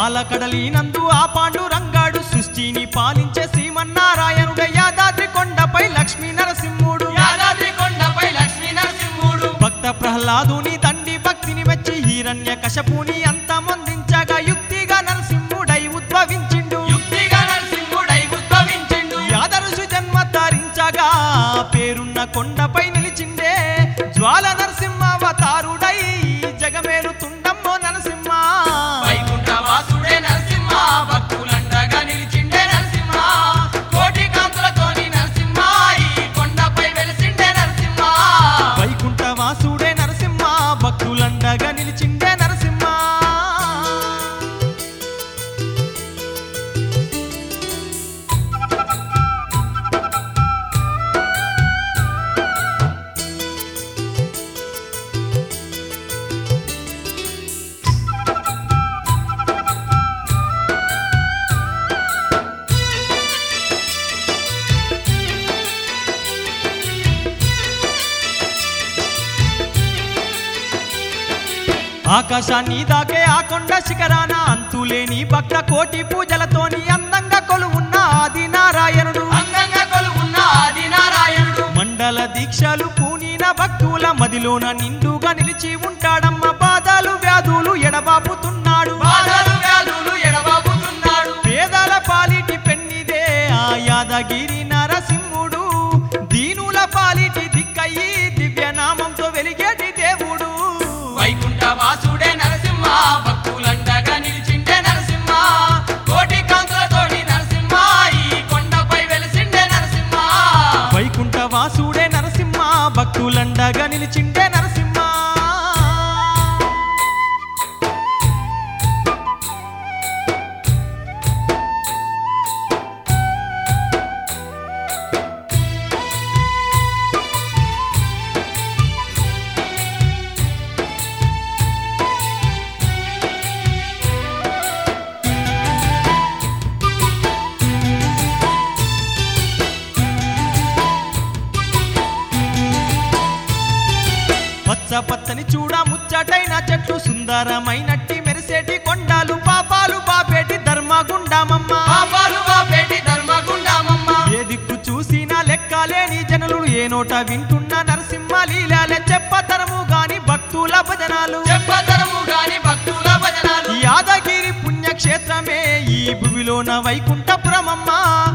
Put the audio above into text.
పాలకడలి నందు ఆ పాండు రంగాడు సృష్టిని పాలించే శ్రీమన్నారాయణుడ యాదాద్రి కొండపై లక్ష్మీ నరసింహుడు యాదాద్రి కొండపై లక్ష్మీ నరసింహుడు భక్త ప్రహ్లాదుని తండ్రి భక్తిని మెచ్చి హిరణ్య కశపుని అంతమొందించగా యుక్తిగా నరసింహుడై ఉద్భవించిండు యుక్తిగా నరసింహుడై ఉద్భవించిండు యాదరుషు జన్మ ధరించగా పేరున్న కొండపై నిలిచిండే జ్వాల నరసింహావతారుడై జగమేలుతుండమ్మో నరసింహ వైకుంఠ వాసుడే నరసింహ భక్తులండగా నిలిచిండే నరసింహ కోటి కాంతులతోని నరసింహ ఈ కొండపై వెలిసిండే నరసింహ వైకుంఠ వాసుడే నరసింహ భక్తులండగా నిలిచిండే నరసింహ ఆకాశాన్ని దాకే ఆ కొండ శిఖరాన అంతులేని భక్త కోటి పూజలతోని అందంగా కొలువున్న ఆది నారాయణుడు అందంగా కొలువున్న ఆది నారాయణుడు మండల దీక్షలు పూనిన భక్తుల మదిలోన నిండుగా నిలిచి ఉంటాడమ్మ బాధలు వ్యాధులు ఎడబాపుతున్నాడు బాధలు వ్యాధులు ఎడబాపుతున్నాడు పేదల పాలిటి పెన్నిదే ఆ యాదగిరి నరసింహుడు దీనుల పాలిటి దిక్కయి దివ్యనామంతో వెలిగేటి దేవుడు వైకుంఠ వాసుడే నరసింహ భక్తులండగా నిలిచిండే నరసింహ కోటి కాంతులతోని నరసింహ ఈ కొండపై వెలిసిండే నరసింహ వైకుంఠ వాసుడే నరసింహ భక్తులండగా నిలిచిండే నరసింహ పచ్చ పచ్చని చూడ ముచ్చటైన చెట్లు సుందరమైనట్టి మెరిసేటి కొండలు పాపాలు బాపేటి ధర్మగుండమమ్మ పాపాలు బాపేటి ధర్మగుండమమ్మ ఏ దిక్కు చూసినా లెక్కలేని జనులు ఏ నోట వింటున్న నరసింహ లీలాలే చెప్పతరము గాని భక్తుల భజనాలు చెప్పతరము గాని భక్తుల భజనాలు యాదగిరి పుణ్యక్షేత్రమే ఈ భూమిలోన వైకుంఠపురమమ్మ